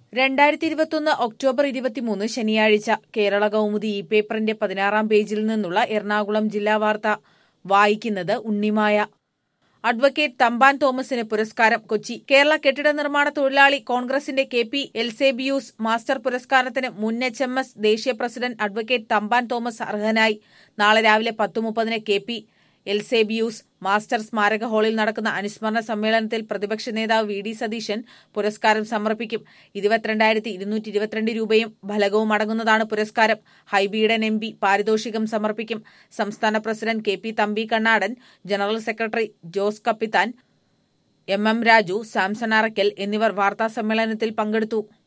രണ്ടായിരത്തി ഇരുപത്തൊന്ന് ഒക്ടോബർ ഇരുപത്തിമൂന്ന് ശനിയാഴ്ച കേരള കൗമുദി ഇ പേപ്പറിന്റെ പതിനാറാം പേജിൽ നിന്നുള്ള എറണാകുളം ജില്ലാ വാർത്ത വായിക്കുന്നത് ഉണ്ണിമായ അഡ്വക്കേറ്റ് തമ്പാൻ തോമസിന് പുരസ്കാരം കൊച്ചി കേരള കെട്ടിട നിർമ്മാണ തൊഴിലാളി കോൺഗ്രസിന്റെ കെ പി എൽസേബിയൂസ് മാസ്റ്റർ പുരസ്കാരത്തിന് മുൻ എച്ച് എം എസ് ദേശീയ പ്രസിഡന്റ് അഡ്വക്കേറ്റ് തമ്പാൻ തോമസ് അർഹനായി നാളെ രാവിലെ പത്ത് മുപ്പതിന് കെ പി എൽസേബിയൂസ് മാസ്റ്റർ സ്മാരക ഹാളിൽ നടക്കുന്ന അനുസ്മരണ സമ്മേളനത്തിൽ പ്രതിപക്ഷ നേതാവ് വി ഡി സതീശൻ പുരസ്കാരം സമർപ്പിക്കും ഇരുപത്തിരണ്ടായിരത്തി ഇരുന്നൂറ്റി ഇരുപത്തിരണ്ട് രൂപയും ഫലകവും അടങ്ങുന്നതാണ് പുരസ്കാരം ഹൈബീഡൻ എം പി പാരിതോഷികം സമർപ്പിക്കും സംസ്ഥാന പ്രസിഡന്റ് K P Thampi Kannadan general secretary Jose Kappithan M M Raju Samson Arackal എന്നിവർ വാർത്താസമ്മേളനത്തിൽ പങ്കെടുത്തു